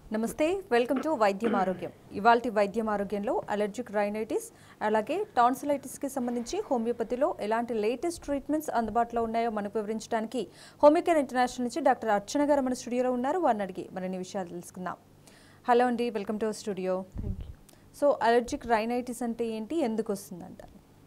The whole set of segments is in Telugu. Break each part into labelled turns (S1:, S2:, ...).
S1: నమస్తే వెల్కమ్ టు వైద్యం ఆరోగ్యం ఇవాల్టి వైద్యం ఆరోగ్యంలో అలర్జిక్ రైనైటిస్ అలాగే టాన్సిలైటిస్కి సంబంధించి హోమియోపతిలో ఎలాంటి లేటెస్ట్ ట్రీట్మెంట్స్ అందుబాటులో ఉన్నాయో మనకు వివరించడానికి హోమియోకేర్ ఇంటర్నేషనల్ నుంచి డాక్టర్ అర్చన గారు మన స్టూడియోలో ఉన్నారు వారిని అడిగి మరిన్ని విషయాలు తెలుసుకుందాం హలో అండి welcome to studio
S2: thank you
S1: so allergic rhinitis అంటే ఏంటి ఎందుకు వస్తుందంట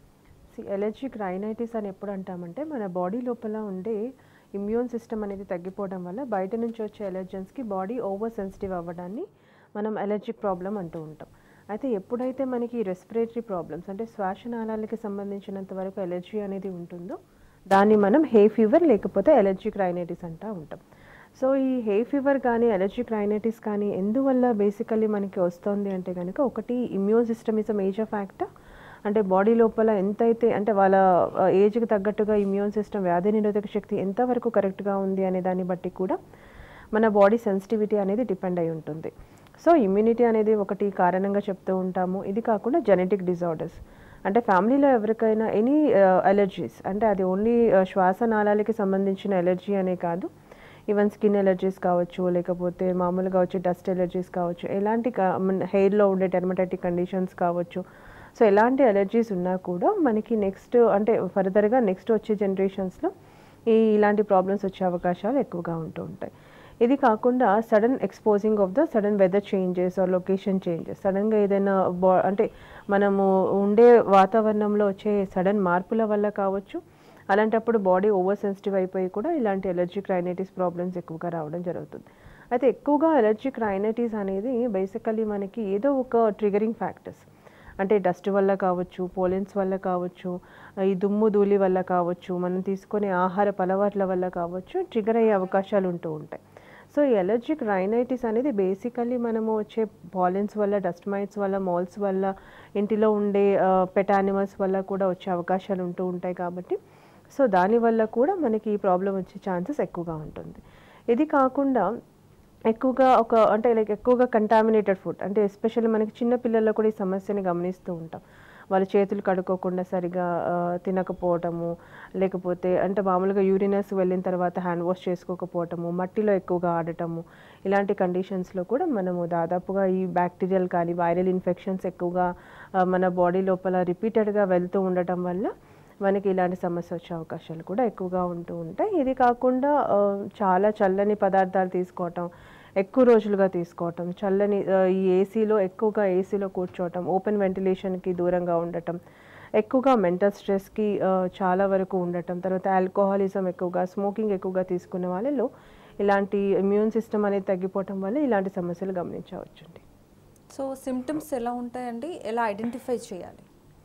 S2: సి ఎలర్జిక్ రైనైటిస్ అని ఎప్పుడు అంటామంటే మన బాడీ లోపల ఉండే ఇమ్యూన్ సిస్టమ్ అనేది తగ్గిపోవడం వల్ల బయట నుంచి వచ్చే ఎలర్జెన్స్కి బాడీ ఓవర్ సెన్సిటివ్ అవ్వడాన్ని మనం ఎలర్జిక్ ప్రాబ్లం అంటూ ఉంటాం అయితే ఎప్పుడైతే మనకి రెస్పిరేటరీ ప్రాబ్లమ్స్ అంటే శ్వాసనాళాలకి సంబంధించినంత వరకు ఎలర్జీ అనేది ఉంటుందో దాన్ని మనం హే ఫీవర్ లేకపోతే ఎలర్జిక్ రైనైటిస్ అంటూ ఉంటాం సో ఈ హే ఫీవర్ కానీ ఎలర్జిక్ రైనైటిస్ కానీ ఎందువల్ల బేసికల్లీ మనకి వస్తుంది అంటే కనుక ఒకటి immune system is a major factor అంటే బాడీ లోపల ఎంతైతే అంటే వాళ్ళ ఏజ్కి తగ్గట్టుగా ఇమ్యూన్ సిస్టమ్ వ్యాధి నిరోధక శక్తి ఎంతవరకు కరెక్ట్గా ఉంది అనే దాన్ని బట్టి కూడా మన బాడీ సెన్సిటివిటీ అనేది డిపెండ్ అయి ఉంటుంది సో ఇమ్యూనిటీ అనేది ఒకటి కారణంగా చెప్తూ ఉంటాము ఇది కాకుండా జెనెటిక్ డిజార్డర్స్ అంటే ఫ్యామిలీలో ఎవరికైనా ఎనీ అలర్జీస్ అంటే అది ఓన్లీ శ్వాసనాళాలకి సంబంధించిన ఎలర్జీ అనే కాదు ఈవెన్ స్కిన్ ఎలర్జీస్ కావచ్చు లేకపోతే మామూలుగా వచ్చే డస్ట్ ఎలర్జీస్ కావచ్చు ఎలాంటి హెయిర్లో ఉండే డెర్మటైటిక్ కండిషన్స్ కావచ్చు సో ఎలాంటి ఎలర్జీస్ ఉన్నా కూడా మనకి నెక్స్ట్ అంటే ఫర్దర్గా నెక్స్ట్ వచ్చే జనరేషన్స్లో ఈ ఇలాంటి ప్రాబ్లమ్స్ వచ్చే అవకాశాలు ఎక్కువగా ఉంటూ ఉంటాయి ఇది కాకుండా sudden exposing of the sudden weather changes or location changes సడన్గా ఏదైనా బా అంటే మనము ఉండే వాతావరణంలో వచ్చే సడన్ మార్పుల వల్ల కావచ్చు అలాంటప్పుడు బాడీ ఓవర్ సెన్సిటివ్ అయిపోయి కూడా ఇలాంటి ఎలర్జిక్ రైనైటిస్ ప్రాబ్లమ్స్ ఎక్కువగా రావడం జరుగుతుంది అయితే ఎక్కువగా ఎలర్జిక్ రైనైటిస్ అనేది బేసికలీ మనకి ఏదో ఒక ట్రిగరింగ్ ఫ్యాక్టర్స్ అంటే డస్ట్ వల్ల కావచ్చు పోలెన్స్ వల్ల కావచ్చు ఈ దుమ్ము ధూళి వల్ల కావచ్చు మనం తీసుకునే ఆహార అలవాట్ల వల్ల కావచ్చు ట్రిగర్ అయ్యే అవకాశాలు ఉంటూ ఉంటాయి సో ఈ ఎలర్జిక్ రైనైటిస్ అనేది బేసికల్లీ మనము వచ్చే పాలెన్స్ వల్ల డస్ట్ మైట్స్ వల్ల మాల్స్ వల్ల ఇంటిలో ఉండే పెట్ యానిమల్స్ వల్ల కూడా వచ్చే అవకాశాలు ఉంటూ ఉంటాయి కాబట్టి సో దానివల్ల కూడా మనకి ఈ ప్రాబ్లం వచ్చే ఛాన్సెస్ ఎక్కువగా ఉంటుంది ఇది కాకుండా ఎక్కువగా ఒక అంటే లైక్ ఎక్కువగా కంటామినేటెడ్ ఫుడ్ అంటే ఎస్పెషల్లీ మనకి చిన్న పిల్లల్లో కూడా ఈ సమస్యని గమనిస్తూ ఉంటాం వాళ్ళ చేతులు కడుక్కోకుండా సరిగా ఆ, తినకపోవటము లేకపోతే అంటే మామూలుగా యూరినస్ వెళ్ళిన తర్వాత హ్యాండ్ వాష్ చేసుకోకపోవటము మట్టిలో ఎక్కువగా ఆడటము ఇలాంటి కండిషన్స్లో కూడా మనము దాదాపుగా ఈ బ్యాక్టీరియల్ కానీ వైరల్ ఇన్ఫెక్షన్స్ ఎక్కువగా ఆ, మన బాడీ లోపల రిపీటెడ్గా వెళ్తూ ఉండటం వల్ల మనకి ఇలాంటి సమస్య వచ్చే అవకాశాలు కూడా ఎక్కువగా ఉంటూ ఉంటాయి ఇది కాకుండా ఆ, చాలా చల్లని పదార్థాలు తీసుకోవటం ఎక్కువ రోజులుగా తీసుకోవటం చల్లని ఆ, ఈ ఏసీలో ఎక్కువగా ఏసీలో కూర్చోవటం ఓపెన్ వెంటిలేషన్కి దూరంగా ఉండటం ఎక్కువగా మెంటల్ స్ట్రెస్కి చాలా వరకు ఉండటం తర్వాత ఆల్కహాలిజం ఎక్కువగా స్మోకింగ్ ఎక్కువగా తీసుకున్న వాళ్ళలో ఇలాంటి ఇమ్యూన్ సిస్టమ్ అనేది తగ్గిపోవటం వల్ల ఇలాంటి సమస్యలు గమనించవచ్చండి
S1: సో సిమ్టమ్స్ ఎలా ఉంటాయండి ఎలా ఐడెంటిఫై చేయాలి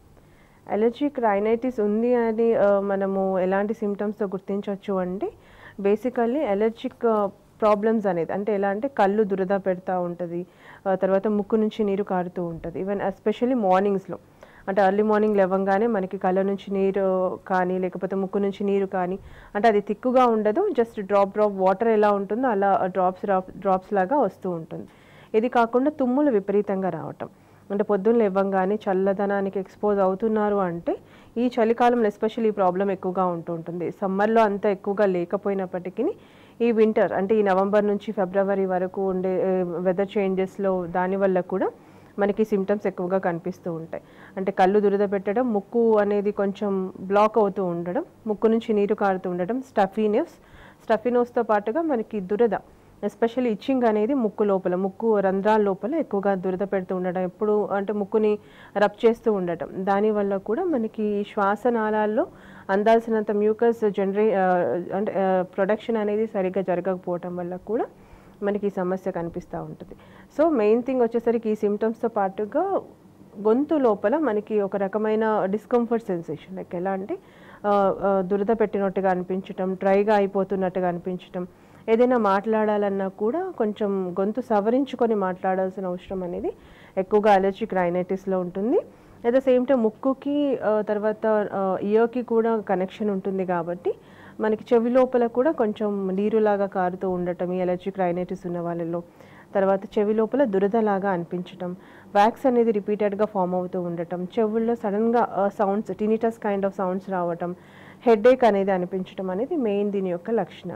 S2: అలర్జిక్ రైనైటిస్ ఉంది అని ఆ, మనము ఎలాంటి సిమ్టమ్స్తో గుర్తించవచ్చు అంటే బేసికల్లీ అలర్జిక్ ప్రాబ్లమ్స్ అనేది అంటే ఎలా అంటే కళ్ళు దురద పెడతా ఉంటుంది ఆ, తర్వాత ముక్కు నుంచి నీరు కారుతూ ఉంటుంది ఈవెన్ ఎస్పెషల్లీ మార్నింగ్స్లో అంటే ఎర్లీ మార్నింగ్ లేవంగానే మనకి కళ్ళ నుంచి నీరు కానీ లేకపోతే ముక్కు నుంచి నీరు కానీ అంటే అది తిక్కుగా ఉండదు జస్ట్ డ్రాప్ డ్రాప్ వాటర్ ఎలా ఉంటుందో అలా డ్రాప్స్ డ్రాప్స్ లాగా వస్తూ ఉంటుంది ఇది కాకుండా తుమ్ములు విపరీతంగా రావటం అంటే పొద్దున్న లేవంగానే చల్లదనానికి ఎక్స్పోజ్ అవుతున్నారు అంటే ఈ చలికాలంలో ఎస్పెషల్లీ ఈ ప్రాబ్లం ఎక్కువగా ఉంటూ ఉంటుంది సమ్మర్లో అంత ఎక్కువగా లేకపోయినప్పటికీ ఈ వింటర్ అంటే ఈ నవంబర్ నుంచి ఫిబ్రవరి వరకు ఉండే వెదర్ చేంజెస్లో దానివల్ల కూడా మనకి సిమ్టమ్స్ ఎక్కువగా కనిపిస్తూ ఉంటాయి అంటే కళ్ళు దురద పెట్టడం ముక్కు అనేది కొంచెం బ్లాక్ అవుతూ ఉండడం ముక్కు నుంచి నీరు కారుతూ ఉండడం స్టఫీనెస్ స్టఫీనోస్తో పాటుగా మనకి దురద ఎస్పెషల్లీ ఇచ్చింగ్ అనేది ముక్కు లోపల ముక్కు రంధ్రాల లోపల ఎక్కువగా దురద పెడుతూ ఉండడం ఎప్పుడు అంటే ముక్కుని రబ్ చేస్తూ ఉండటం దానివల్ల కూడా మనకి ఈ శ్వాసనాళాల్లో అందాల్సినంత మ్యూకస్ జనరే ఆ, అంటే ప్రొడక్షన్ అనేది సరిగ్గా జరగకపోవటం వల్ల కూడా మనకి ఈ సమస్య కనిపిస్తూ ఉంటుంది సో మెయిన్ థింగ్ వచ్చేసరికి ఈ సిమ్టమ్స్తో పాటుగా గొంతు లోపల మనకి ఒక రకమైన డిస్కంఫర్ట్ సెన్సేషన్ లైక్ ఎలా అంటే ఆ, ఆ, దురద పెట్టినట్టుగా అనిపించటం డ్రైగా అయిపోతున్నట్టుగా అనిపించటం ఏదైనా మాట్లాడాలన్నా కూడా కొంచెం గొంతు సవరించుకొని మాట్లాడాల్సిన అవసరం అనేది ఎక్కువగా అలర్జిక్ రైనైటిస్లో ఉంటుంది అట్ ద సేమ్ టైం ముక్కుకి ఆ, తర్వాత ఇయర్కి కూడా కనెక్షన్ ఉంటుంది కాబట్టి మనకి చెవి లోపల కూడా కొంచెం నీరులాగా కారుతూ ఉండటం ఈ అలర్జిక్ రైనైటిస్ ఉన్న వాళ్ళలో తర్వాత చెవి లోపల దురదలాగా అనిపించటం వ్యాక్స్ అనేది రిపీటెడ్గా ఫామ్ అవుతూ ఉండటం చెవుల్లో సడన్గా sounds tinnitus kind of sounds రావటం హెడేక్ అనేది అనిపించడం అనేది మెయిన్ దీని యొక్క లక్షణాలు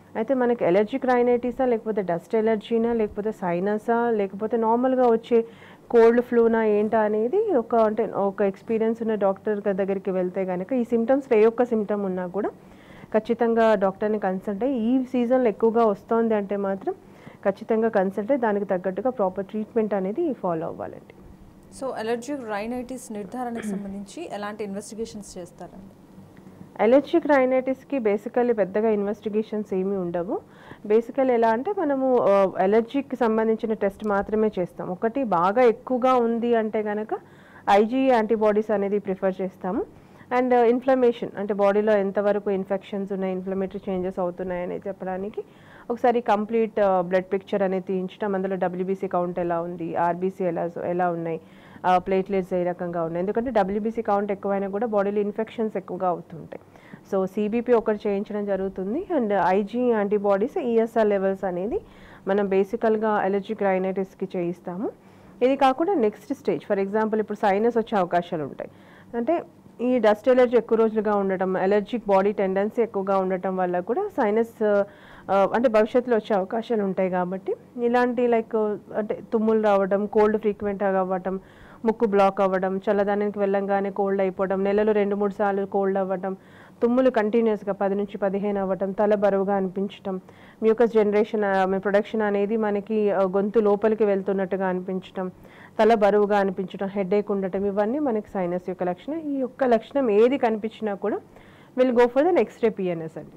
S2: అయితే మనకి ఎలర్జిక్ రైనైటిసా లేకపోతే డస్ట్ ఎలర్జీనా లేకపోతే సైనసా లేకపోతే నార్మల్గా వచ్చే కోల్డ్ ఫ్లూనా ఏంటా అనేది ఒక అంటే ఒక ఎక్స్పీరియన్స్ ఉన్న డాక్టర్ దగ్గరికి వెళ్తే కనుక ఈ సిమ్టమ్స్ ఏ ఒక్క సిమ్టమ్ ఉన్నా కూడా ఖచ్చితంగా డాక్టర్ని కన్సల్ట్ అయ్యి ఈ సీజన్లో ఎక్కువగా వస్తోంది అంటే మాత్రం ఖచ్చితంగా కన్సల్ట్ అయ్యి దానికి తగ్గట్టుగా ప్రాపర్ ట్రీట్మెంట్ అనేది ఫాలో అవ్వాలండి
S1: సో అలర్జిక్ రైనైటిస్ నిర్ధారణకు సంబంధించి ఎలాంటి ఇన్వెస్టిగేషన్స్ చేస్తారండి
S2: ఎలర్జిక్ రైనైటిస్కి బేసికల్లీ పెద్దగా ఇన్వెస్టిగేషన్స్ ఏమీ ఉండవు బేసికల్ ఎలా అంటే మనము ఎలర్జీకి సంబంధించిన టెస్ట్ మాత్రమే చేస్తాం ఒకటి బాగా ఎక్కువగా ఉంది అంటే కనుక ఐజీ యాంటీబాడీస్ అనేది ప్రిఫర్ చేస్తాము అండ్ ఇన్ఫ్లమేషన్ అంటే బాడీలో ఎంతవరకు ఇన్ఫెక్షన్స్ ఉన్నాయి ఇన్ఫ్లమేటరీ చేంజెస్ అవుతున్నాయి అనేది చెప్పడానికి ఒకసారి కంప్లీట్ బ్లడ్ పిక్చర్ అనేది తీయించడం అందులో డబ్ల్యూబీసీ కౌంట్ ఎలా ఉంది ఆర్బీసీ ఎలా ఎలా ఉన్నాయి ప్లేట్లెట్స్ ఏ రకంగా ఉన్నాయి ఎందుకంటే డబ్ల్యూబీసీ కౌంట్ ఎక్కువైనా కూడా బాడీలో ఇన్ఫెక్షన్స్ ఎక్కువగా అవుతుంటాయి సో సిబిపి ఒకటి చేయించడం జరుగుతుంది and IG antibodies ESR levels అనేది మనం బేసికల్గా ఎలర్జిక్ రైనైటిస్కి చేయిస్తాము ఇది కాకుండా నెక్స్ట్ స్టేజ్ ఫర్ ఎగ్జాంపుల్ ఇప్పుడు సైనస్ వచ్చే అవకాశాలు ఉంటాయి అంటే ఈ డస్ట్ ఎలర్జీ ఎక్కువ రోజులుగా ఉండటం ఎలర్జిక్ బాడీ టెండెన్సీ ఎక్కువగా ఉండటం వల్ల కూడా సైనస్ అంటే భవిష్యత్తులో వచ్చే అవకాశాలు ఉంటాయి కాబట్టి ఇలాంటి లైక్ అంటే తుమ్ములు రావడం కోల్డ్ ఫ్రీక్వెంట్గా అవ్వడం ముక్కు బ్లాక్ అవ్వడం చల్లదానికి వెళ్ళంగానే కోల్డ్ అయిపోవడం నెలలో రెండు మూడు సార్లు కోల్డ్ అవ్వడం తుమ్ములు కంటిన్యూస్గా పది నుంచి పదిహేను అవ్వటం తల బరువుగా అనిపించటం మ్యూకస్ జనరేషన్ ప్రొడక్షన్ అనేది మనకి ఆ, గొంతు లోపలికి వెళ్తున్నట్టుగా అనిపించటం తల బరువుగా అనిపించడం హెడేక్ ఉండటం ఇవన్నీ మనకి సైనస్ యొక్క లక్షణం ఈ యొక్క లక్షణం ఏది కనిపించినా కూడా will go for the next day PNS అండి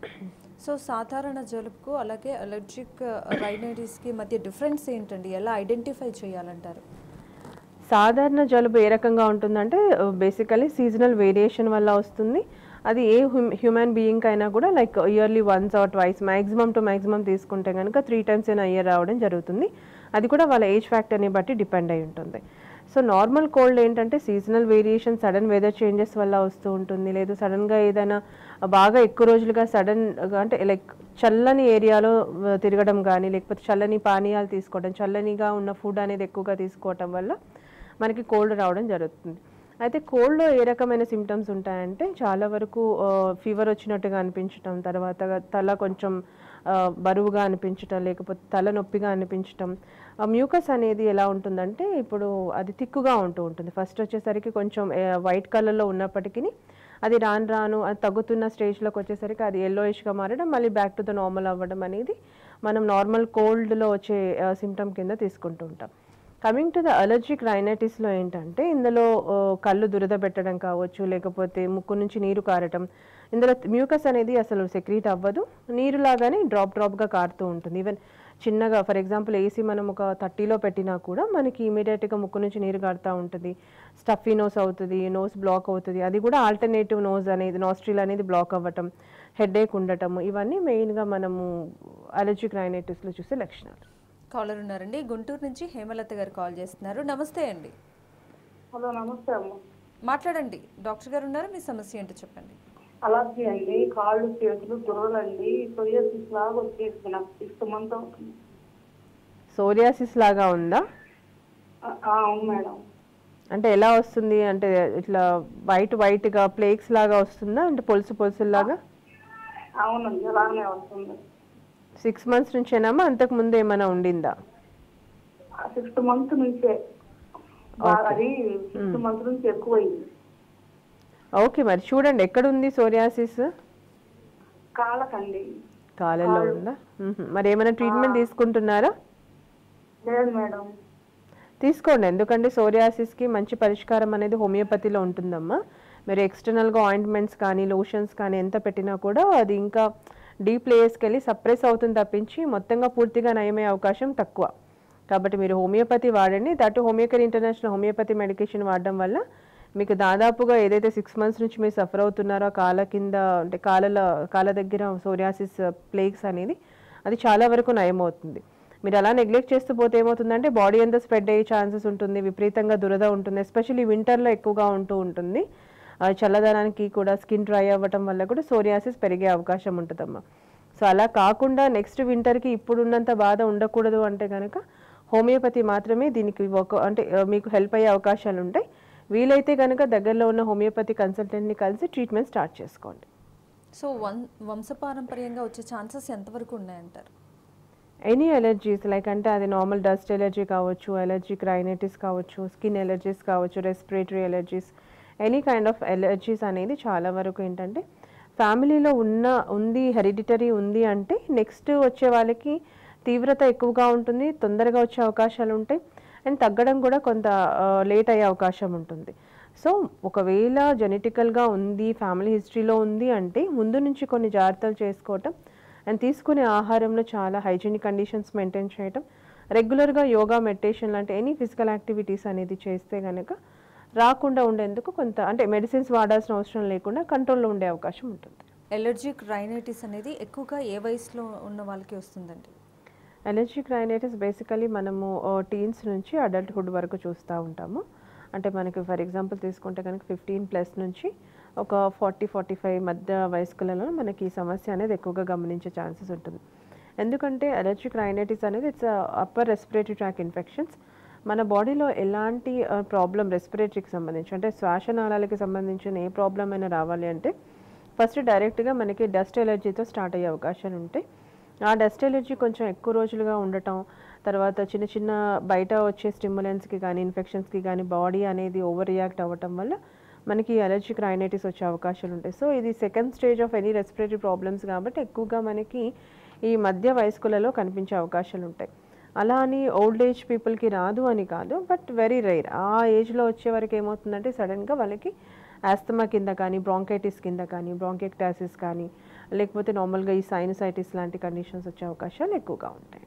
S1: సో సాధారణ జలుబుకు అలాగే అలర్జిక్ రైనైటిస్కి మధ్య డిఫరెన్స్ ఏంటండి ఎలా ఐడెంటిఫై చేయాలంటారు
S2: సాధారణ జలుబు ఏ రకంగా ఉంటుందంటే బేసికలీ సీజనల్ వేరియేషన్ వల్ల వస్తుంది అది ఏ హ్యూమన్ బీయింగ్ అయినా కూడా like yearly once or twice maximum two maximum తీసుకుంటే కనుక త్రీ టైమ్స్ అయినా ఇయర్ రావడం జరుగుతుంది అది కూడా వాళ్ళ ఏజ్ ఫ్యాక్టర్ని బట్టి డిపెండ్ అయి ఉంటుంది సో నార్మల్ కోల్డ్ ఏంటంటే seasonal variation sudden weather changes వల్ల వస్తూ ఉంటుంది లేదు సడన్గా ఏదైనా బాగా ఎక్కువ రోజులుగా సడన్ అంటే లైక్ చల్లని ఏరియాలో ఆ, తిరగడం కానీ లేకపోతే చల్లని పానీయాలు తీసుకోవడం చల్లనిగా ఉన్న ఫుడ్ అనేది ఎక్కువగా తీసుకోవటం వల్ల మనకి కోల్డ్ రావడం జరుగుతుంది అయితే కోల్డ్లో ఏ రకమైన సిమ్టమ్స్ ఉంటాయంటే చాలా వరకు ఫీవర్ వచ్చినట్టుగా అనిపించటం తర్వాత తల కొంచెం ఆ, బరువుగా అనిపించటం లేకపోతే తల నొప్పిగా అనిపించటం ఆ మ్యూకస్ అనేది ఎలా ఉంటుందంటే ఇప్పుడు అది తిక్కుగా ఉంటూ ఉంటుంది ఫస్ట్ వచ్చేసరికి కొంచెం వైట్ కలర్లో ఉన్నప్పటికీ అది రాను రాను అది తగ్గుతున్న స్టేజ్లోకి వచ్చేసరికి అది ఎల్లోయిష్గా మారడం మళ్ళీ బ్యాక్ టు ద నార్మల్ అవ్వడం అనేది మనం నార్మల్ కోల్డ్లో వచ్చే సిమ్టమ్ కింద తీసుకుంటూ ఉంటాం కమింగ్ టు ద అలర్జిక్ రైనైటిస్లో ఏంటంటే ఇందులో ఆ, కళ్ళు దురద పెట్టడం కావచ్చు లేకపోతే ముక్కు నుంచి నీరు కారటం ఇందులో మ్యూకస్ అనేది అసలు సెక్రీట్ అవ్వదు నీరు లాగానే డ్రాప్ డ్రాప్గా కారుతూ ఉంటుంది ఈవెన్ చిన్నగా ఫర్ ఎగ్జాంపుల్ ఏసీ మనం ఒక థర్టీలో పెట్టినా కూడా మనకి ఇమీడియట్గా ముక్కు నుంచి నీరు కారుతూ ఉంటుంది స్టఫీ నోస్ అవుతుంది నోస్ బ్లాక్ అవుతుంది అది కూడా ఆల్టర్నేటివ్ నోస్ అనేది నాస్ట్రిల్ అనేది బ్లాక్ అవ్వటం హెడేక్ ఉండటం ఇవన్నీ మెయిన్గా మనము అలర్జిక్ రైనైటిస్లో చూసే లక్షణాలు
S1: కాలర్ ఉన్నారండి గుంటూరు నుంచి హేమలత గారు కాల్ చేస్తున్నారు నమస్తే అండి
S3: హలో నమస్తే అమ్మ
S1: మాట్లాడండి డాక్టర్ గారు ఉన్నారు మీ సమస్య ఏంటో చెప్పండి
S3: అలర్జీ అండి కాళ్ళు చేతులు దురలండి సోరియాసిస్ లాగా వచ్చేసి నాకు సిక్స్త్ మంత్ అవుతుంది
S2: సోరియాసిస్ లాగా ఉందా
S3: ఆ, ఆ, అవును మేడం
S2: అంటే ఎలా వస్తుంది అంటే ఇట్లా వైట్ వైట్గా ప్లేక్స్ లాగా వస్తుందా అంటే పొలుసు పొలుసులాగా
S3: అవునండి అలానే వస్తుంది
S2: సిక్స్ మంత్స్ నుంచేనామా అంతకు ముందు ఏమైనా ఉండిందా
S3: సిక్స్త్ మంత్ నుంచే బాగా అది సిక్స్త్ మంత్ నుంచి ఎక్కువైంది
S2: ఓకే మరి చూడండి ఎక్కడ ఉంది సోరియాసిస్
S3: కాళ్ళకండి
S2: కాలంలో ఉందా మ్మ్. మరి ఏమైనా ట్రీట్మెంట్ తీసుకుంటున్నారా
S3: లేదు మేడం
S2: తీసుకోండి ఎందుకంటే సోరియాసిస్కి మంచి పరిష్కారం అనేది హోమియోపతిలో ఉంటుందమ్మా మీరు ఎక్స్టర్నల్గా ఆయింట్మెంట్స్ కానీ లోషన్స్ కానీ ఎంత పెట్టినా కూడా అది ఇంకా డీప్ లేయర్స్కి వెళ్ళి సప్రెస్ అవుతుంది తప్పించి మొత్తంగా పూర్తిగా నయమయ్యే అవకాశం తక్కువ కాబట్టి మీరు హోమియోపతి వాడండి that Homeocare International homeopathy medication వాడడం వల్ల మీకు దాదాపుగా ఏదైతే సిక్స్ మంత్స్ నుంచి మీరు సఫర్ అవుతున్నారో కాళ్ళ కింద అంటే కాళ్ళ కాళ్ళ దగ్గర సోరియాసిస్ ప్లేక్స్ అనేది అది చాలా వరకు నయమవుతుంది మీరు అలా నెగ్లెక్ట్ చేస్తూ పోతే ఏమవుతుందంటే బాడీ అంతా స్ప్రెడ్ అయ్యే ఛాన్సెస్ ఉంటుంది విపరీతంగా దురద ఉంటుంది ఎస్పెషల్లీ వింటర్లో ఎక్కువగా ఉంటూ ఉంటుంది ఆ చల్లదనానికి కూడా స్కిన్ డ్రై అవ్వటం వల్ల కూడా సోరియాసిస్ పెరిగే అవకాశం ఉంటుందమ్మా సో అలా కాకుండా నెక్స్ట్ వింటర్కి ఇప్పుడున్నంత బాధ ఉండకూడదు అంటే కనుక హోమియోపతి మాత్రమే దీనికి ఒక అంటే ఆ, మీకు హెల్ప్ అయ్యే అవకాశాలు ఉంటాయి వీలైతే కనుక దగ్గరలో ఉన్న హోమియోపతి కన్సల్టెంట్ని కలిసి ట్రీట్మెంట్ స్టార్ట్ చేసుకోండి
S1: సో వం వంశపారంపర్యంగా వచ్చే ఛాన్సెస్ ఎంతవరకు ఉన్నాయంటారు
S2: ఎనీ ఎలర్జీస్ లైక్ అంటే అది నార్మల్ డస్ట్ ఎలర్జీ కావచ్చు ఎలర్జిక్ రైనైటిస్ కావచ్చు స్కిన్ ఎలర్జీస్ కావచ్చు respiratory allergies any kind of allergies అనేది చాలా వరకు ఏంటంటే ఫ్యామిలీలో ఉన్న ఉంది హెరిడిటరీ ఉంది అంటే నెక్స్ట్ వచ్చే వాళ్ళకి తీవ్రత ఎక్కువగా ఉంటుంది తొందరగా వచ్చే అవకాశాలు ఉంటాయి అండ్ తగ్గడం కూడా కొంత లేట్ అయ్యే అవకాశం ఉంటుంది సో ఒకవేళ జెనెటికల్గా ఉంది ఫ్యామిలీ హిస్టరీలో ఉంది అంటే ముందు నుంచి కొన్ని జాగ్రత్తలు చేసుకోవటం అండ్ తీసుకునే ఆహారంలో చాలా హైజీనిక్ కండిషన్స్ మెయింటైన్ చేయటం రెగ్యులర్గా యోగా మెడిటేషన్ లాంటి ఎనీ ఫిజికల్ యాక్టివిటీస్ అనేది చేస్తే కనుక రాకుండా ఉండేందుకు కొంత అంటే మెడిసిన్స్ వాడాల్సిన అవసరం లేకుండా కంట్రోల్లో ఉండే అవకాశం ఉంటుంది
S1: ఎలర్జిక్ రైనైటిస్ అనేది ఎక్కువగా ఏ వయసులో ఉన్న వాళ్ళకి వస్తుందండి
S2: ఎలర్జిక్ రైనైటిస్ బేసికలీ మనము టీన్స్ నుంచి అడల్ట్హుడ్ వరకు చూస్తూ ఉంటాము అంటే మనకి ఫర్ ఎగ్జాంపుల్ తీసుకుంటే కనుక ఫిఫ్టీన్ ప్లస్ నుంచి ఒక ఫార్టీ ఫార్టీ ఫైవ్ మధ్య వయస్కులలో మనకి ఈ సమస్య అనేది ఎక్కువగా గమనించే ఛాన్సెస్ ఉంటుంది ఎందుకంటే అలర్జిక్ రైనైటిస్ అనేది it's upper respiratory tract infections మన బాడీలో ఎలాంటి ప్రాబ్లం రెస్పిరేటరీకి సంబంధించి అంటే శ్వాసనాళాలకి సంబంధించిన ఏ ప్రాబ్లం అయినా రావాలి అంటే ఫస్ట్ డైరెక్ట్గా మనకి డస్ట్ ఎలర్జీతో స్టార్ట్ అయ్యే అవకాశాలు ఉంటాయి ఆ డస్ట్ ఎలర్జీ కొంచెం ఎక్కువ రోజులుగా ఉండటం తర్వాత చిన్న చిన్న బయట వచ్చే స్టిమ్యులెంట్స్కి కానీ ఇన్ఫెక్షన్స్కి కానీ బాడీ అనేది ఓవర్ రియాక్ట్ అవ్వటం వల్ల మనకి అలర్జిక్ రైనైటిస్ వచ్చే అవకాశాలు ఉంటాయి సో ఇది second stage of any respiratory problems కాబట్టి ఎక్కువగా మనకి ఈ మధ్య వయస్కులలో కనిపించే అవకాశాలు ఉంటాయి అలా అని ఓల్డ్ ఏజ్ పీపుల్కి రాదు అని కాదు బట్ వెరీ రైర్ ఆ ఏజ్లో వచ్చే వరకు ఏమవుతుందంటే సడన్గా వాళ్ళకి ఆస్తమా కింద కానీ బ్రాంకైటిస్ కింద కానీ బ్రాంకెక్టాసిస్ కానీ లేకపోతే నార్మల్గా ఈ సైనసైటిస్ లాంటి కండిషన్స్ వచ్చే అవకాశాలు ఎక్కువగా ఉంటాయండి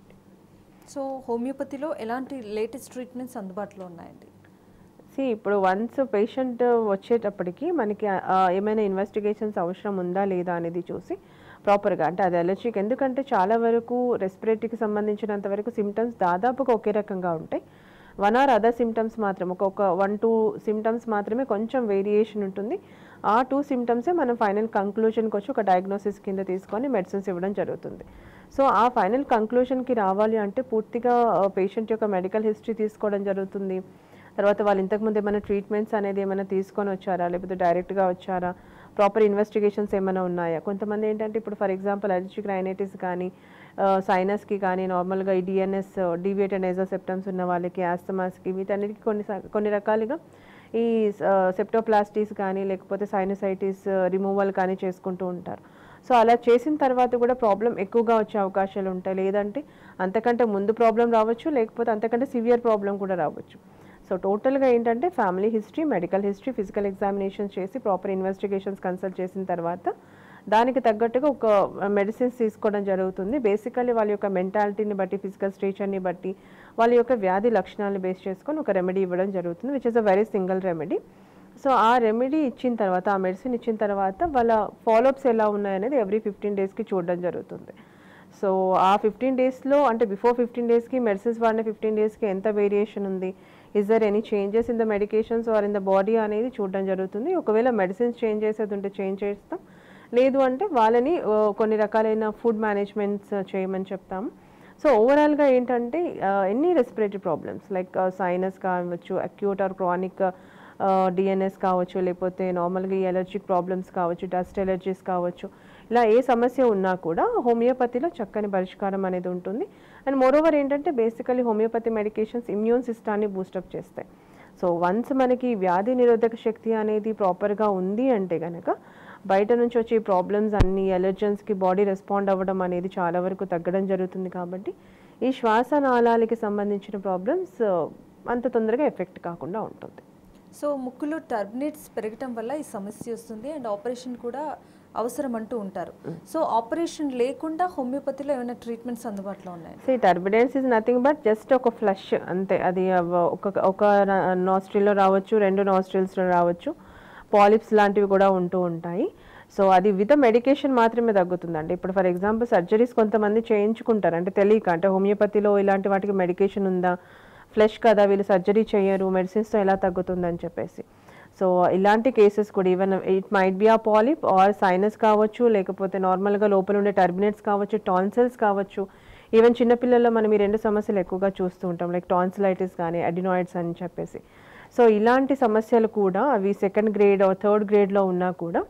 S1: సో హోమియోపతిలో ఎలాంటి లేటెస్ట్ ట్రీట్మెంట్స్ అందుబాటులో ఉన్నాయండి
S2: సి ఇప్పుడు వన్స్ పేషెంట్ వచ్చేటప్పటికి మనకి ఆ, ఏమైనా ఇన్వెస్టిగేషన్స్ అవసరం ఉందా లేదా అనేది చూసి ప్రాపర్గా అంటే అది అలర్జీకి ఎందుకంటే చాలా వరకు రెస్పిరేటరీకి సంబంధించినంత వరకు సిమ్టమ్స్ దాదాపుగా ఒకే రకంగా ఉంటాయి వన్ ఆర్ అదర్ సిమ్టమ్స్ మాత్రం ఒక్కొక్క వన్ టూ సిమ్టమ్స్ మాత్రమే కొంచెం వేరియేషన్ ఉంటుంది ఆ టూ సిమ్టమ్సే మనం ఫైనల్ కంక్లూజన్కి వచ్చి ఒక డయాగ్నోసిస్ కింద తీసుకొని మెడిసిన్స్ ఇవ్వడం జరుగుతుంది సో ఆ ఫైనల్ కంక్లూజన్కి రావాలి అంటే పూర్తిగా పేషెంట్ యొక్క మెడికల్ హిస్టరీ తీసుకోవడం జరుగుతుంది తర్వాత వాళ్ళు ఇంతకుముందు ఏమైనా ట్రీట్మెంట్స్ అనేది ఏమైనా తీసుకొని వచ్చారా లేకపోతే డైరెక్ట్గా వచ్చారా ప్రాపర్ ఇన్వెస్టిగేషన్స్ ఏమైనా ఉన్నాయా కొంతమంది ఏంటంటే ఇప్పుడు ఫర్ ఎగ్జాంపుల్ అలర్జిక్ రైనైటిస్ కానీ సైనస్కి కానీ నార్మల్గా ఈ డిఎన్ఎస్ డివియేటెడ్ నేజల్ సెప్టమ్స్ ఉన్న వాళ్ళకి ఆస్తమాస్కి వీటన్నిటికీ కొన్ని స- కొన్ని రకాలుగా ఈ సెప్టోప్లాస్టీస్ కానీ లేకపోతే సైనసైటిస్ రిమూవల్ కానీ చేసుకుంటూ ఉంటారు సో అలా చేసిన తర్వాత కూడా ప్రాబ్లం ఎక్కువగా వచ్చే అవకాశాలు ఉంటాయి లేదంటే అంతకంటే ముందు ప్రాబ్లం రావచ్చు లేకపోతే అంతకంటే సివియర్ ప్రాబ్లం కూడా రావచ్చు సో టోటల్గా ఏంటంటే family history medical history physical examinations చేసి ప్రాపర్ ఇన్వెస్టిగేషన్స్ కన్సల్ట్ చేసిన తర్వాత దానికి తగ్గట్టుగా ఒక మెడిసిన్స్ తీసుకోవడం జరుగుతుంది బేసికల్లీ వాళ్ళ యొక్క మెంటాలిటీని బట్టి ఫిజికల్ స్టేచర్ని బట్టి వాళ్ళ యొక్క వ్యాధి లక్షణాలను బేస్ చేసుకొని ఒక రెమెడీ ఇవ్వడం జరుగుతుంది which is a very single remedy so ఆ రెమెడీ ఇచ్చిన తర్వాత ఆ మెడిసిన్ ఇచ్చిన తర్వాత వాళ్ళ ఫాలోఅప్స్ ఎలా ఉన్నాయనేది ఎవ్రీ ఫిఫ్టీన్ డేస్కి చూడడం జరుగుతుంది సో ఆ ఫిఫ్టీన్ డేస్లో అంటే బిఫోర్ ఫిఫ్టీన్ డేస్కి మెడిసిన్స్ వాడిన ఫిఫ్టీన్ డేస్కి ఎంత వేరియేషన్ ఉంది is there any changes in the medications or in the body అనేది చూడడం జరుగుతుంది ఒకవేళ మెడిసిన్స్ చేంజ్ చేసేది ఉంటే చేంజ్ చేస్తాం లేదు అంటే వాళ్ళని ఆ, కొన్ని రకాలైన ఫుడ్ మేనేజ్మెంట్స్ చేయమని చెప్తాము సో ఓవరాల్గా ఏంటంటే ఎన్ని రెస్పిరేటరీ ప్రాబ్లమ్స్ లైక్ సైనస్ కావచ్చు అక్యూట్ ఆర్ క్రానిక్ డిఎన్ఎస్ కావచ్చు లేకపోతే నార్మల్గా ఈ ఎలర్జిక్ ప్రాబ్లమ్స్ కావచ్చు డస్ట్ ఎలర్జీస్ కావచ్చు ఇలా ఏ సమస్య ఉన్నా కూడా హోమియోపతిలో చక్కని పరిష్కారం అనేది ఉంటుంది అండ్ మోరోవర్ ఏంటంటే బేసికలీ హోమియోపతి మెడికేషన్స్ ఇమ్యూన్ సిస్టాన్ని బూస్టప్ చేస్తాయి సో వన్స్ మనకి వ్యాధి నిరోధక శక్తి అనేది ప్రాపర్గా ఉంది అంటే కనుక బయట నుంచి వచ్చే ప్రాబ్లమ్స్ అన్ని ఎలర్జన్స్కి బాడీ రెస్పాండ్ అవ్వడం అనేది చాలా వరకు తగ్గడం జరుగుతుంది కాబట్టి ఈ శ్వాసనాళాలకి సంబంధించిన ప్రాబ్లమ్స్ అంత తొందరగా ఎఫెక్ట్ కాకుండా ఉంటుంది
S1: సో ముక్కులో టర్బినేట్స్ పెరగటం వల్ల ఈ సమస్య వస్తుంది అండ్ ఆపరేషన్ కూడా అవసరం అంటూ ఉంటారు సో ఆపరేషన్ లేకుండా హోమియోపతిలో ఏమైనా ట్రీట్మెంట్స్ అందుబాటులో ఉన్నాయి
S2: సో ఈ టర్బిడెన్స్ ఇస్ నథింగ్ బట్ జస్ట్ ఒక ఫ్లష్ అంతే అది అవ- ఒక ఒక నాస్ట్రిల్లో రావచ్చు రెండు నాస్ట్రిల్స్లో రావచ్చు పాలిప్స్ లాంటివి కూడా ఉంటూ ఉంటాయి సో అది విత్ మెడికేషన్ మాత్రమే తగ్గుతుందండి ఇప్పుడు ఫర్ ఎగ్జాంపుల్ సర్జరీస్ కొంతమంది చేయించుకుంటారు అంటే తెలియక అంటే హోమియోపతిలో ఇలాంటి వాటికి మెడికేషన్ ఉందా ఫ్లెష్ కదా వీళ్ళు సర్జరీ చేయరు మెడిసిన్స్తో ఎలా తగ్గుతుందని చెప్పేసి సో ఇలాంటి కేసెస్ కూడా even it might be a polyp or sinus కావచ్చు లేకపోతే నార్మల్గా లోపల ఉండే టర్బినేట్స్ కావచ్చు టాన్సిల్స్ కావచ్చు ఈవెన్ చిన్నపిల్లల్లో మనం ఈ రెండు సమస్యలు ఎక్కువగా చూస్తూ ఉంటాం లైక్ టాన్సిలైటిస్ కానీ అడినాయిడ్స్ అని చెప్పేసి సో ఇలాంటి సమస్యలు కూడా అవి సెకండ్ గ్రేడ్ ఆర్ థర్డ్ గ్రేడ్లో ఉన్నా కూడా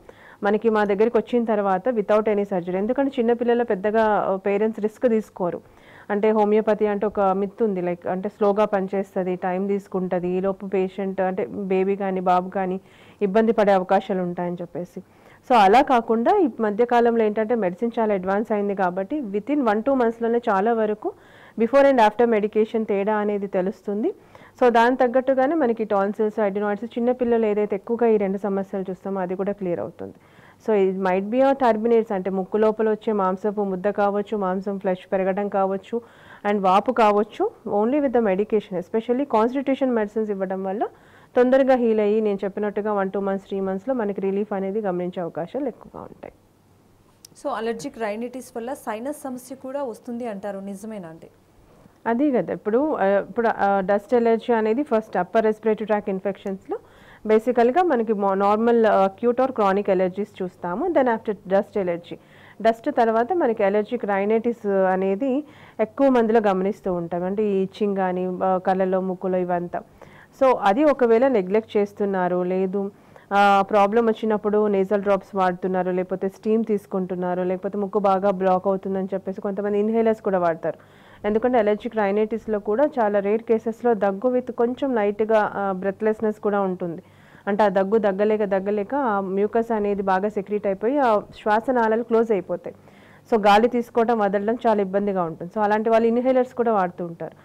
S2: మనకి మా దగ్గరికి వచ్చిన తర్వాత వితౌట్ ఎనీ సర్జరీ ఎందుకంటే చిన్నపిల్లల పెద్దగా పేరెంట్స్ రిస్క్ తీసుకోరు అంటే హోమియోపతి అంటే ఒక మిత్ ఉంది లైక్ అంటే స్లోగా పనిచేస్తుంది టైం తీసుకుంటుంది ఈలోపు పేషెంట్ అంటే బేబీ కానీ బాబు కానీ ఇబ్బంది పడే అవకాశాలు ఉంటాయని చెప్పేసి సో అలా కాకుండా ఈ మధ్యకాలంలో ఏంటంటే మెడిసిన్ చాలా అడ్వాన్స్ అయింది కాబట్టి విత్ ఇన్ వన్ టూ మంత్స్లోనే చాలా వరకు బిఫోర్ అండ్ ఆఫ్టర్ మెడికేషన్ తేడా అనేది తెలుస్తుంది సో దాని తగ్గట్టుగానే మనకి టాన్సిల్స్ అడినాయిడ్స్ చిన్నపిల్లలు ఏదైతే ఎక్కువగా ఈ రెండు సమస్యలు చూస్తామో అది కూడా క్లియర్ అవుతుంది సో ఇది మైట్ బి ఆ టర్మినేట్స్ అంటే ముక్కు లోపల వచ్చే మాంసపు ముద్ద కావచ్చు మాంసం ఫ్లెష్ పెరగడం కావచ్చు అండ్ వాపు కావచ్చు only with the medication especially constitution medicines ఇవ్వడం వల్ల తొందరగా హీల్ అయ్యి నేను చెప్పినట్టుగా వన్ టూ మంత్స్ త్రీ మంత్స్లో మనకి రిలీఫ్ అనేది గమనించే అవకాశాలు ఎక్కువగా ఉంటాయి
S1: సో అలర్జిక్ రైనిటిస్ వల్ల సైనస్ సమస్య కూడా వస్తుంది అంటారు నిజమేనా అండి
S2: అది కదా ఇప్పుడు ఆ, ఇప్పుడు డస్ట్ ఎలర్జీ అనేది ఫస్ట్ అప్పర్ రెస్పిరేటరీ ట్రాక్ ఇన్ఫెక్షన్స్లో బేసికల్గా మనకి normal acute or chronic allergies చూస్తాము then after dust allergy dust తర్వాత మనకి ఎలర్జిక్ రైనైటిస్ అనేది ఎక్కువ మందిలో గమనిస్తూ ఉంటాం అంటే ఈ ఇచ్చింగ్ కానీ కళ్ళలో ముక్కులో ఇవంతా సో అది ఒకవేళ నెగ్లెక్ట్ చేస్తున్నారు లేదు ప్రాబ్లం వచ్చినప్పుడు నేజల్ డ్రాప్స్ వాడుతున్నారు లేకపోతే స్టీమ్ తీసుకుంటున్నారు లేకపోతే ముక్కు బాగా బ్లాక్ అవుతుందని చెప్పేసి కొంతమంది ఇన్హేలర్స్ కూడా వాడతారు ఎందుకంటే ఎలర్జిక్ రైనైటిస్లో కూడా చాలా రేర్ కేసెస్లో దగ్గు విత్ కొంచెం లైట్గా బ్రెత్లెస్నెస్ కూడా ఉంటుంది అంటే ఆ దగ్గు దగ్గలేక దగ్గలేక ఆ మ్యూకస్ అనేది బాగా సెక్రీట్ అయిపోయి ఆ శ్వాసనాళాలు క్లోజ్ అయిపోతాయి సో గాలి తీసుకోవడం వదలడం చాలా ఇబ్బందిగా ఉంటుంది సో అలాంటి వాళ్ళు ఇన్హేలర్స్ కూడా వాడుతూ ఉంటారు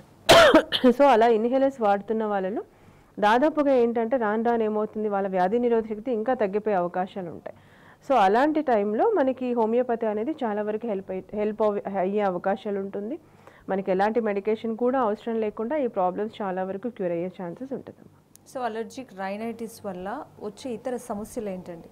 S2: సో అలా ఇన్హేలర్స్ వాడుతున్న వాళ్ళలో దాదాపుగా ఏంటంటే రాను రాను ఏమవుతుంది వాళ్ళ వ్యాధి నిరోధక శక్తి ఇంకా తగ్గిపోయే అవకాశాలు ఉంటాయి సో అలాంటి టైంలో మనకి హోమియోపతి అనేది చాలా వరకు హెల్ప్ హెల్ప్ అయ్యే అవకాశాలు ఉంటుంది మనకి ఎలాంటి మెడికేషన్ కూడా అవసరం లేకుండా ఈ ప్రాబ్లమ్స్ చాలా వరకు క్యూర్ అయ్యే ఛాన్సెస్ ఉంటుంది
S1: సో అలర్జిక్ రైనైటిస్ వల్ల వచ్చే ఇతర సమస్యలు ఏంటండి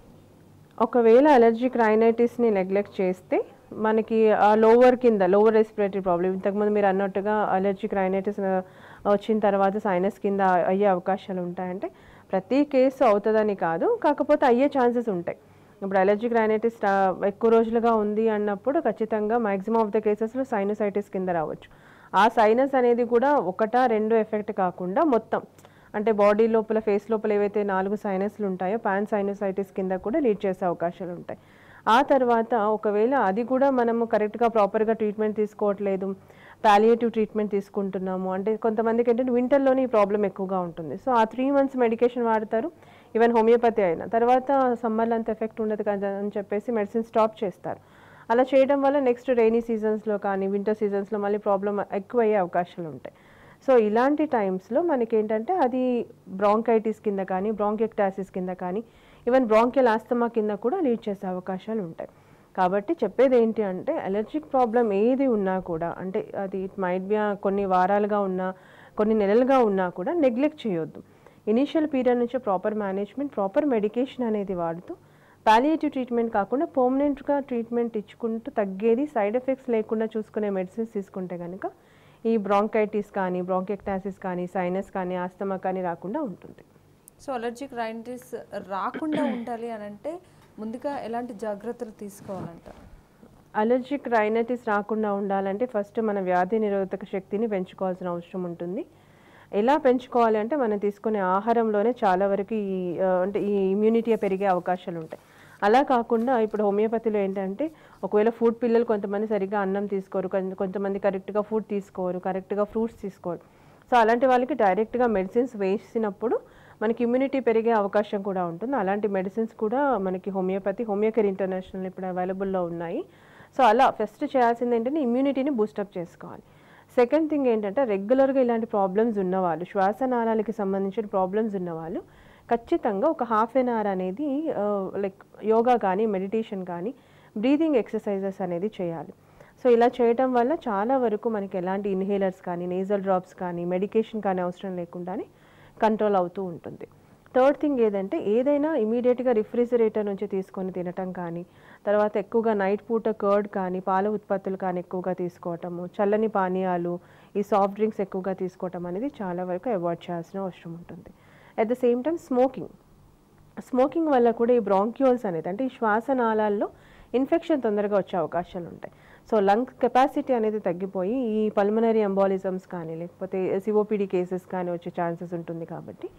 S2: ఒకవేళ అలర్జిక్ రైనైటిస్ని నెగ్లెక్ట్ చేస్తే మనకి ఆ లోవర్ కింద లోవర్ రెస్పిరేటరీ ప్రాబ్లమ్ ఇంతకుముందు మీరు అన్నట్టుగా అలర్జిక్ రైనైటిస్ వచ్చిన తర్వాత సైనస్ కింద అయ్యే అవకాశాలు ఉంటాయంటే ప్రతి కేసు అవుతుందని కాదు కాకపోతే అయ్యే ఛాన్సెస్ ఉంటాయి ఇప్పుడు అలర్జిక్ రైనైటిస్ ఎక్కువ రోజులుగా ఉంది అన్నప్పుడు ఖచ్చితంగా మ్యాక్సిమం ఆఫ్ ద కేసెస్లో సైనసైటిస్ కింద రావచ్చు ఆ సైనస్ అనేది కూడా ఒకటా రెండు ఎఫెక్ట్ కాకుండా మొత్తం అంటే బాడీ లోపల ఫేస్ లోపల ఏవైతే నాలుగు సైనస్లు ఉంటాయో పాన్ సైనసైటిస్ కింద కూడా లీడ్ చేసే అవకాశాలు ఉంటాయి ఆ తర్వాత ఒకవేళ అది కూడా మనము కరెక్ట్గా ప్రాపర్గా ట్రీట్మెంట్ తీసుకోవట్లేదు పాలియేటివ్ ట్రీట్మెంట్ తీసుకుంటున్నాము అంటే కొంతమందికి ఏంటంటే వింటర్లోనే ఈ ప్రాబ్లం ఎక్కువగా ఉంటుంది సో ఆ త్రీ మంత్స్ మెడికేషన్ వాడతారు ఈవెన్ హోమియోపతి అయినా తర్వాత సమ్మర్లో అంత ఎఫెక్ట్ ఉండదు కదా అని చెప్పేసి మెడిసిన్ స్టాప్ చేస్తారు అలా చేయడం వల్ల నెక్స్ట్ రైనీ సీజన్స్లో కానీ వింటర్ సీజన్స్లో మళ్ళీ ప్రాబ్లం ఎక్కువ అయ్యే అవకాశాలు ఉంటాయి సో ఇలాంటి టైమ్స్లో మనకి ఏంటంటే అది బ్రాంకైటిస్ కింద కానీ బ్రాంకెక్టాసిస్ కింద కానీ ఈవెన్ బ్రాంకియల్ ఆస్తమా కింద కూడా లీడ్ చేసే అవకాశాలు ఉంటాయి కాబట్టి చెప్పేది ఏంటి అంటే అలర్జిక్ ప్రాబ్లం ఏది ఉన్నా కూడా అంటే అది ఇట్ మైట్ బి కొన్ని వారాలుగా ఉన్నా కొన్ని నెలలుగా ఉన్నా కూడా నెగ్లెక్ట్ చేయొద్దు ఇనీషియల్ పీరియడ్ నుంచి ప్రాపర్ మేనేజ్మెంట్ ప్రాపర్ మెడికేషన్ అనేది వాడుతూ పాలియేటివ్ ట్రీట్మెంట్ కాకుండా పర్మనెంట్గా ట్రీట్మెంట్ ఇచ్చుకుంటూ తగ్గేది సైడ్ ఎఫెక్ట్స్ లేకుండా చూసుకునే మెడిసిన్స్ తీసుకుంటే కనుక ఈ బ్రాంకైటిస్ కానీ బ్రాంకెక్టాసిస్ కానీ సైనస్ కానీ ఆస్తమా కానీ రాకుండా ఉంటుంది
S1: సో అలర్జిక్ రైనైటిస్ రాకుండా ఉండాలి అని అంటే ముందుగా ఎలాంటి జాగ్రత్తలు తీసుకోవాలంటారు
S2: అలర్జిక్ రైనైటిస్ రాకుండా ఉండాలంటే ఫస్ట్ మన వ్యాధి నిరోధక శక్తిని పెంచుకోవాల్సిన అవసరం ఉంటుంది ఎలా పెంచుకోవాలి అంటే మనం తీసుకునే ఆహారంలోనే చాలా వరకు ఈ ఆ, అంటే ఈ ఇమ్యూనిటీ పెరిగే అవకాశాలు ఉంటాయి అలా కాకుండా ఇప్పుడు హోమియోపతిలో ఏంటంటే ఒకవేళ ఫుడ్ పిల్లలు కొంతమంది సరిగ్గా అన్నం తీసుకోరు కొంత- కొంతమంది కరెక్ట్గా ఫుడ్ తీసుకోరు కరెక్ట్గా ఫ్రూట్స్ తీసుకోరు సో అలాంటి వాళ్ళకి డైరెక్ట్గా మెడిసిన్స్ వేసినప్పుడు మనకి ఇమ్యూనిటీ పెరిగే అవకాశం కూడా ఉంటుంది అలాంటి మెడిసిన్స్ కూడా మనకి హోమియోపతి హోమియోకేర్ ఇంటర్నేషనల్ ఇప్పుడు అవైలబుల్లో ఉన్నాయి సో అలా ఫస్ట్ చేయాల్సింది ఏంటంటే ఇమ్యూనిటీని బూస్టప్ చేసుకోవాలి సెకండ్ థింగ్ ఏంటంటే రెగ్యులర్గా ఇలాంటి ప్రాబ్లమ్స్ ఉన్నవాళ్ళు శ్వాసనాళాలకి సంబంధించిన ప్రాబ్లమ్స్ ఉన్నవాళ్ళు ఖచ్చితంగా ఒక హాఫ్ అన్ అవర్ అనేది లైక్ యోగా కానీ మెడిటేషన్ కానీ బ్రీతింగ్ ఎక్సర్సైజెస్ అనేది చేయాలి సో ఇలా చేయటం వల్ల చాలా వరకు మనకి ఎలాంటి ఇన్హేలర్స్ కానీ నేజల్ డ్రాప్స్ కానీ మెడికేషన్ కానీ అవసరం లేకుండానే కంట్రోల్ అవుతూ ఉంటుంది థర్డ్ థింగ్ ఏదంటే ఏదైనా ఇమీడియట్గా రిఫ్రిజిరేటర్ నుంచి తీసుకొని తినటం కానీ తర్వాత ఎక్కువగా నైట్ పూట కర్డ్ కానీ పాల ఉత్పత్తులు కానీ ఎక్కువగా తీసుకోవటము చల్లని పానీయాలు ఈ సాఫ్ట్ డ్రింక్స్ ఎక్కువగా తీసుకోవటం అనేది చాలా వరకు అవాయిడ్ చేయాల్సిన అవసరం ఉంటుంది at the same time smoking smoking వల్ల కూడా ఈ బ్రాంక్యూల్స్ అనేది అంటే ఈ శ్వాసనాళాల్లో ఇన్ఫెక్షన్ తొందరగా వచ్చే అవకాశాలు ఉంటాయి సో లంగ్ కెపాసిటీ అనేది తగ్గిపోయి ఈ పల్మనరీ ఎంబాలిజమ్స్ కానీ లేకపోతే సిఓపిడి కేసెస్ కానీ వచ్చే ఛాన్సెస్ ఉంటుంది కాబట్టి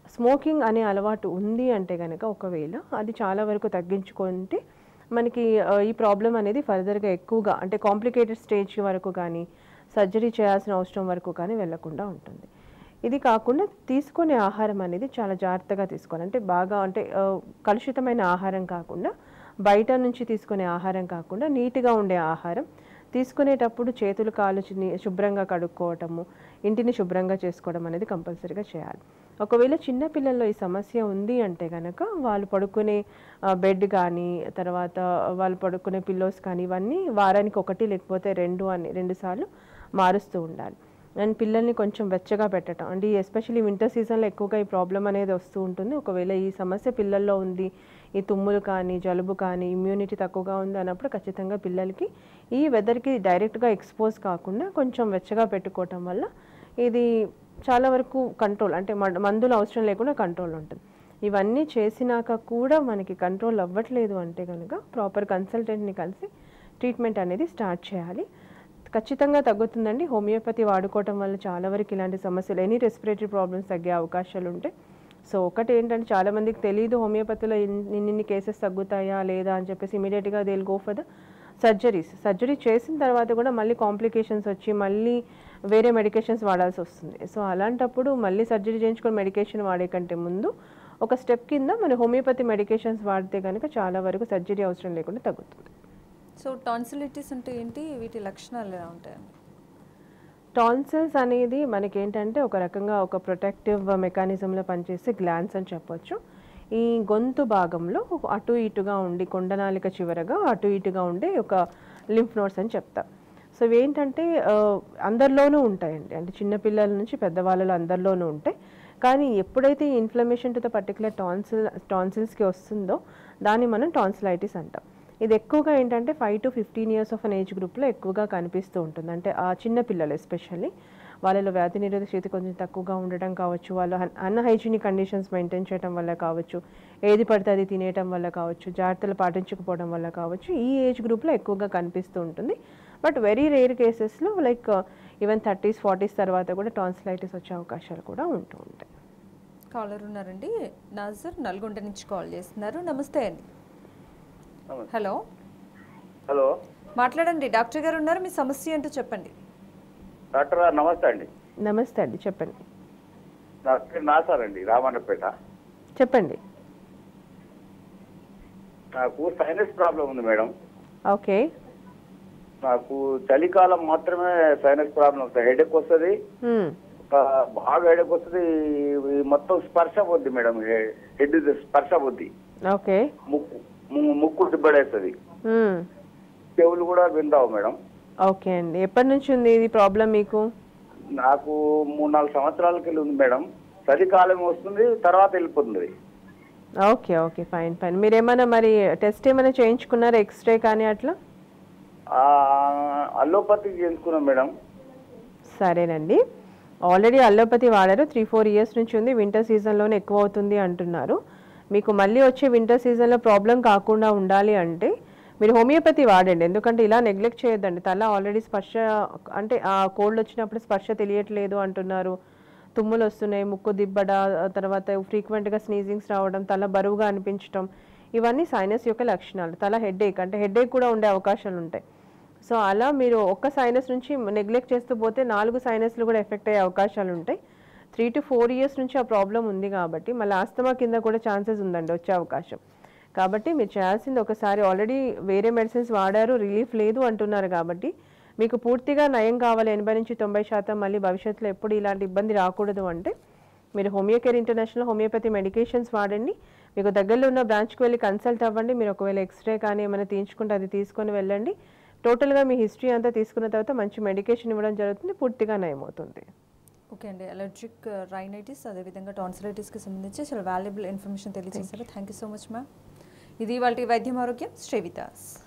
S2: స్మోకింగ్ అనే అలవాటు ఉంది అంటే కనుక ఒకవేళ అది చాలా వరకు తగ్గించుకుంటే మనకి ఆ, ఈ ప్రాబ్లం అనేది ఫర్దర్గా ఎక్కువగా అంటే కాంప్లికేటెడ్ స్టేజ్ వరకు కానీ సర్జరీ చేయాల్సిన అవసరం వరకు కానీ వెళ్లకుండా ఉంటుంది ఇది కాకుండా తీసుకునే ఆహారం అనేది చాలా జాగ్రత్తగా తీసుకోవాలి అంటే బాగా అంటే ఆ, కలుషితమైన ఆహారం కాకుండా బయట నుంచి తీసుకునే ఆహారం కాకుండా నీట్గా ఉండే ఆహారం తీసుకునేటప్పుడు చేతులు కాలు చి- శుభ్రంగా కడుక్కోవటము ఇంటిని శుభ్రంగా చేసుకోవడం అనేది కంపల్సరీగా చేయాలి ఒకవేళ చిన్న పిల్లల్లో ఈ సమస్య ఉంది అంటే కనుక వాళ్ళు పడుకునే ఆ, బెడ్ కానీ తర్వాత వాళ్ళు పడుకునే పిల్లోస్ కానీ ఇవన్నీ వారానికి ఒకటి లేకపోతే రెండు అని రెండు సార్లు మారుస్తూ ఉండాలి అండ్ పిల్లల్ని కొంచెం వెచ్చగా పెట్టడం అంటే ఎస్పెషల్లీ వింటర్ సీజన్లో ఎక్కువగా ఈ ప్రాబ్లం అనేది వస్తూ ఉంటుంది ఒకవేళ ఈ సమస్య పిల్లల్లో ఉంది ఈ తుమ్ములు కానీ జలుబు కానీ ఇమ్యూనిటీ తక్కువగా ఉంది అన్నప్పుడు ఖచ్చితంగా పిల్లలకి ఈ వెదర్కి డైరెక్ట్గా ఎక్స్పోజ్ కాకుండా కొంచెం వెచ్చగా పెట్టుకోవటం వల్ల ఇది చాలా వరకు కంట్రోల్ అంటే మన- మందులు అవసరం లేకుండా కంట్రోల్ ఉంటుంది ఇవన్నీ చేసినాక కూడా మనకి కంట్రోల్ అవ్వట్లేదు అంటే కనుక ప్రాపర్ కన్సల్టెంట్ని కలిసి ట్రీట్మెంట్ అనేది స్టార్ట్ చేయాలి ఖచ్చితంగా తగ్గుతుందండి హోమియోపతి వాడుకోవటం వల్ల చాలా వరకు ఇలాంటి సమస్యలు ఎనీ రెస్పిరేటరీ ప్రాబ్లమ్స్ తగ్గే అవకాశాలు ఉంటాయి సో ఒకటి ఏంటంటే చాలా మందికి తెలియదు హోమియోపతిలో ఇన్- ఇన్ని కేసెస్ తగ్గుతాయా లేదా అని చెప్పేసి ఇమీడియట్గా they go for the surgeries surgery చేసిన తర్వాత కూడా మళ్ళీ కాంప్లికేషన్స్ వచ్చి మళ్ళీ వేరే మెడికేషన్స్ వాడాల్సి వస్తుంది సో అలాంటప్పుడు మళ్ళీ సర్జరీ చేయించుకొని మెడికేషన్ వాడే కంటే ముందు ఒక స్టెప్ కింద మన హోమియోపతి మెడికేషన్స్ వాడితే కనుక చాలా వరకు సర్జరీ అవసరం లేకుండా తగ్గుతుంది
S1: సో టాన్సిలిటిస్ అంటే ఏంటి వీటి లక్షణాలు ఎలా ఉంటాయండి
S2: టాన్సిల్స్ అనేది మనకేంటంటే ఒక రకంగా ఒక ప్రొటెక్టివ్ మెకానిజంలో పనిచేసే గ్లాన్స్ అని చెప్పొచ్చు ఈ గొంతు భాగంలో ఒక అటు ఇటుగా ఉండి కొండనాలిక చివరగా అటు ఇటుగా ఉండే ఒక లింఫ్ నోట్స్ అని చెప్తా సో ఇవి ఏంటంటే ఆ, అందరిలోనూ ఉంటాయండి అంటే చిన్నపిల్లల నుంచి పెద్దవాళ్ళలో అందరిలోనూ ఉంటాయి కానీ ఎప్పుడైతే ఈ inflammation to the particular tonsil టాన్సిల్స్కి వస్తుందో దాన్ని మనం టాన్సిలైటిస్ అంటాం ఇది ఎక్కువగా ఏంటంటే five to fifteen years of an age గ్రూప్లో ఎక్కువగా కనిపిస్తూ ఉంటుంది అంటే ఆ చిన్న పిల్లలు ఎస్పెషల్లీ వాళ్ళలో వ్యాధి నిరోధక శక్తి కొంచెం తక్కువగా ఉండడం కావచ్చు వాళ్ళు అన్హైజీనిక్ కండిషన్స్ మెయింటైన్ చేయడం వల్ల కావచ్చు ఏది పడితే అది తినేయటం వల్ల కావచ్చు జాగ్రత్తలు పాటించకపోవడం వల్ల కావచ్చు ఈ ఏజ్ గ్రూప్లో ఎక్కువగా కనిపిస్తూ ఉంటుంది బట్ వెరీ రేర్ కేసెస్లో లైక్ ఈవెన్ థర్టీస్ ఫార్టీస్ తర్వాత కూడా టాన్సిలైటిస్ వచ్చే అవకాశాలు కూడా ఉంటూ ఉంటాయి
S1: కాలర్ ఉన్నారండి నాజర్ నల్గొండ నుంచి కాల్ చేస్తున్నారు నమస్తే అండి
S4: నమస్తే.
S1: హలో
S4: హలో
S1: మాట్లాడండి డాక్టర్ గారు ఉన్నారు మీ సమస్య ఏంటో చెప్పండి
S4: డాక్టర్ గారు నమస్తే అండి
S2: నమస్తే అండి చెప్పండి
S4: నా పేరు నాసార్ అండి రామన్నపేట
S2: చెప్పండి
S4: నాకు సైనస్ ప్రాబ్లం ఉంది మేడం
S2: ఓకే
S4: నాకు చలికాలం మాత్రమే సైనస్ ప్రాబ్లం వస్తుంది హెడేక్ వస్తుంది
S2: మ్మ్.
S4: ఒక బాగా హెడేక్ వస్తుంది ఈ మొత్తం స్పర్శ పోద్ది మేడం హెడ్ స్పర్శ పోద్ది
S2: ఓకే
S4: ముక్కు ము- ముక్కు దిబ్బడేస్తుంది
S2: మ్మ్.
S4: చెవులు కూడా విందావు మేడం
S2: ఓకే అండి ఎప్పటి నుంచి ఉంది ఇది ప్రాబ్లం మీకు
S4: నాకు మూడు నాలుగు సంవత్సరాల కింద ఉంది మేడం చలికాలం వస్తుంది తర్వాత వెళ్ళిపోతుంది
S2: ఓకే ఓకే ఫైన్ ఫైన్ మీరు ఏమైనా మరి టెస్ట్ ఏమైనా చేయించుకున్నారా ఎక్స్రే కానీ అట్లా
S4: ఆ, అల్లోపతి చేసుకున్నాం మేడం
S2: సరేనండి ఆల్రెడీ అల్లోపతి వాడారు త్రీ ఫోర్ ఇయర్స్ నుంచి ఉంది వింటర్ సీజన్లోనే ఎక్కువ అవుతుంది అంటున్నారు మీకు మళ్ళీ వచ్చే వింటర్ సీజన్లో ప్రాబ్లం కాకుండా ఉండాలి అంటే మీరు హోమియోపతి వాడండి ఎందుకంటే ఇలా నెగ్లెక్ట్ చేయొద్దండి తల ఆల్రెడీ స్పర్శ అంటే ఆ కోల్డ్ వచ్చినప్పుడు స్పర్శ తెలియట్లేదు అంటున్నారు తుమ్ములు వస్తున్నాయి ముక్కు దిబ్బడ ఆ తర్వాత ఫ్రీక్వెంట్గా స్నీజింగ్స్ రావడం తల బరువుగా అనిపించడం ఇవన్నీ సైనస్ యొక్క లక్షణాలు తల హెడేక్ అంటే హెడేక్ కూడా ఉండే అవకాశాలు ఉంటాయి సో అలా మీరు ఒక్క సైనస్ నుంచి నెగ్లెక్ట్ చేస్తూ పోతే నాలుగు సైనస్లు కూడా ఎఫెక్ట్ అయ్యే అవకాశాలు ఉంటాయి త్రీ టు ఫోర్ ఇయర్స్ నుంచి ఆ ప్రాబ్లం ఉంది కాబట్టి మళ్ళీ ఆస్తమా కింద కూడా ఛాన్సెస్ ఉందండి వచ్చే అవకాశం కాబట్టి మీరు చేయాల్సింది ఒకసారి ఆల్రెడీ వేరే మెడిసిన్స్ వాడారు రిలీఫ్ లేదు అంటున్నారు కాబట్టి మీకు పూర్తిగా నయం కావాలి ఎనభై నుంచి తొంభై శాతం మళ్ళీ భవిష్యత్తులో ఎప్పుడు ఇలాంటి ఇబ్బంది రాకూడదు అంటే మీరు Homeo Care International homeopathy medications వాడండి మీకు దగ్గరలో ఉన్న బ్రాంచ్కి వెళ్ళి కన్సల్ట్ అవ్వండి మీరు ఒకవేళ ఎక్స్రే కానీ ఏమైనా తీయించుకుంటే అది తీసుకొని వెళ్ళండి టోటల్గా మీ హిస్టరీ అంతా తీసుకున్న తర్వాత మంచి మెడికేషన్ ఇవ్వడం జరుగుతుంది పూర్తిగా నయమవుతుంది
S1: ఓకే అండి అలర్జిక్ రైనైటిస్ అదేవిధంగా టాన్సిలైటిస్కి సంబంధించి చాలా వాల్యుబుల్ ఇన్ఫర్మేషన్ తెలియజేశారు thank you so much ma'am ఇది వాళ్ళ వైద్యం ఆరోగ్యం శ్రీవితాస్